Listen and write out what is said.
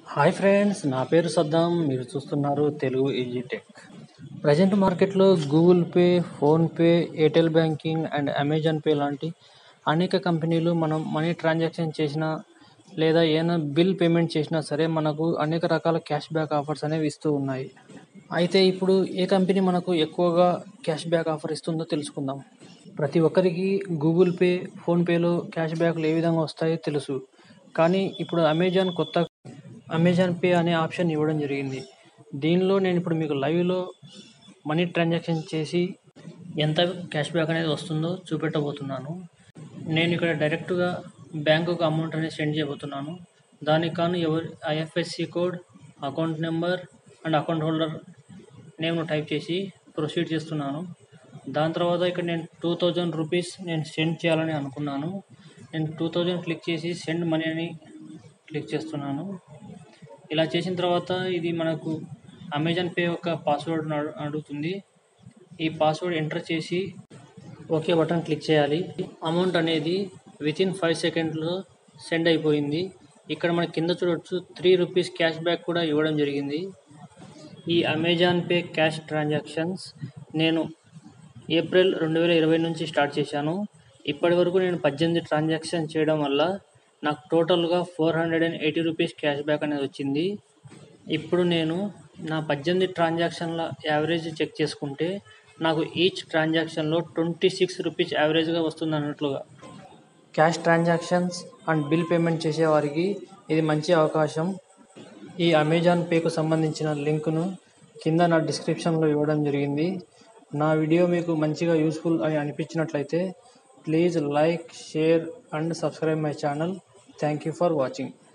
hi friends నా పేరు సద్దాం మీరు చూస్తున్నారు తెలుగు ఈజీ టెక్ ప్రజెంట్ మార్కెట్లో Google Pay PhonePe Airtel banking and Amazon Pay లాంటి అనేక కంపెనీలు మనం మనీ ట్రాన్సాక్షన్ చేసినా లేదా ఏదైనా బిల్ పేమెంట్ చేసినా సరే మనకు అనేక రకాల క్యాష్ బ్యాక్ ఆఫర్స్ అనేవి ఇస్తూ ఉన్నాయి అయితే ఇప్పుడు ఏ కంపెనీ మనకు ఎక్కువగా క్యాష్ బ్యాక్ ఆఫర్ ఇస్తుందో తెలుసుకుందాం ప్రతి ఒక్కరికి గూగుల్ పే ఫోన్పేలో క్యాష్ బ్యాక్లు ఏ విధంగా వస్తాయో తెలుసు కానీ ఇప్పుడు అమెజాన్ కొత్త అమెజాన్ పే అనే ఆప్షన్ ఇవ్వడం జరిగింది దీనిలో నేను ఇప్పుడు మీకు లైవ్లో మనీ ట్రాన్సాక్షన్ చేసి ఎంత క్యాష్ బ్యాక్ అనేది వస్తుందో చూపెట్టబోతున్నాను నేను ఇక్కడ డైరెక్ట్గా బ్యాంకుకు అమౌంట్ అనేది సెండ్ చేయబోతున్నాను దానికి కాను ఎవరి IFSC code account number and account holder నేమ్ను టైప్ చేసి ప్రొసీడ్ చేస్తున్నాను దాని తర్వాత ఇక్కడ నేను టూ థౌజండ్ రూపీస్ నేను సెండ్ చేయాలని అనుకున్నాను నేను టూ థౌజండ్ క్లిక్ చేసి సెండ్ మనీ అని క్లిక్ చేస్తున్నాను ఇలా చేసిన తర్వాత ఇది మనకు అమెజాన్ పే యొక్క పాస్వర్డ్ అడుగుతుంది ఈ పాస్వర్డ్ ఎంటర్ చేసి ఓకే బటన్ క్లిక్ చేయాలి అమౌంట్ అనేది విత్ ఇన్ ఫైవ్ సెకండ్లో సెండ్ అయిపోయింది ఇక్కడ మన కింద చూడొచ్చు త్రీ రూపీస్ క్యాష్ బ్యాక్ కూడా ఇవ్వడం జరిగింది ఈ అమెజాన్ పే క్యాష్ ట్రాన్సాక్షన్స్ నేను ఏప్రిల్ రెండు వేల ఇరవై నుంచి స్టార్ట్ చేశాను ఇప్పటి వరకు నేను పద్దెనిమిది ట్రాన్సాక్షన్ చేయడం వల్ల నాకు టోటల్గా four hundred and eighty rupees cash back అనేది వచ్చింది ఇప్పుడు నేను నా పద్దెనిమిది ట్రాన్సాక్షన్ల యావరేజ్ చెక్ చేసుకుంటే నాకు ఈచ్ ట్రాన్సాక్షన్లో ట్వంటీ సిక్స్ రూపీస్ యావరేజ్గా వస్తుంది అన్నట్లుగా cash transactions and bill payment చేసేవారికి ఇది మంచి అవకాశం ఈ అమెజాన్ పేకు సంబంధించిన లింక్ను కింద నా డిస్క్రిప్షన్లో ఇవ్వడం జరిగింది నా వీడియో మీకు మంచిగా యూస్ఫుల్ అని అనిపించినట్లయితే please like share and subscribe my channel thank you for watching